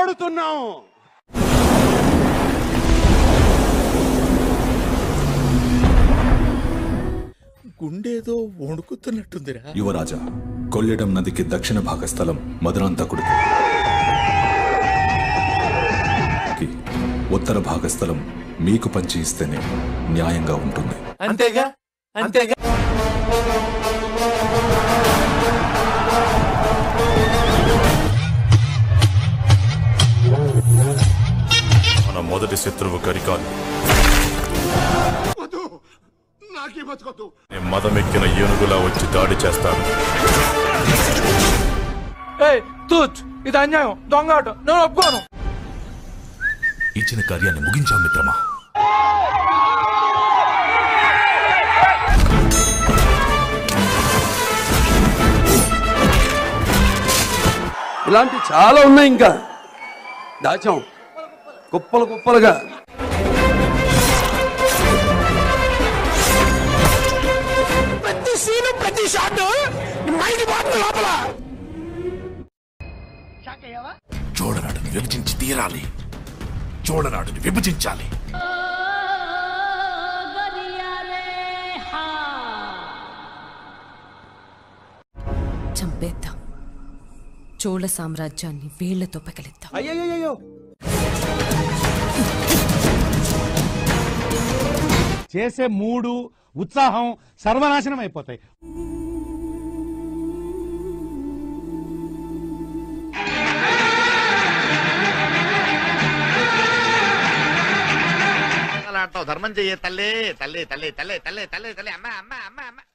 పోరాడుతున్నాం గుండేదో వణుకుతున్నట్టుందిరా యువరాజా కొల్లిడం నదికి దక్షిణ భాగ స్థలం మధురాంతకుడికి కి ఉత్తర భాగ స్థలం మీకు పంచి ఇస్తేనే న్యాయంగా ఉంటుంది అంతేగా అంతేగా మన మొదటి శత్రువు కరికాలు వద్దు నాకే బతుకొద్దు నేను మదమెక్కిన ఏనుగులా వచ్చి దాడి చేస్తాడు ఏయ్ తూచ్ ఇది అన్యాయం దొంగ ఆట నేను ఒప్పుకోను ఇచ్చిన కార్యాన్ని ముగించాం మిత్రమా ఇలాంటి చాలా ఉన్నాయి ఇంకా దాచాం కుప్పలు కుప్పలుగా ప్రతి సీను ప్రతి షాట్ మైండ్ పోతుంది లోపల చూడనాడుని విభజించి తీరాలి చూడనాడుని విభజించాలి చంపేద్దాం చోళ సామ్రాజ్యాన్ని వేళ్లతో పగలిద్దాం అయ్యయ్యో చేసే మూడు ఉత్సాహం సర్వనాశనం అయిపోతాయి ధర్మం చెయ్యే తల్లి తల్లి తల్లి తల్లి తల్లి తల్లి తల్లి అమ్మ అమ్మ అమ్మ అమ్మ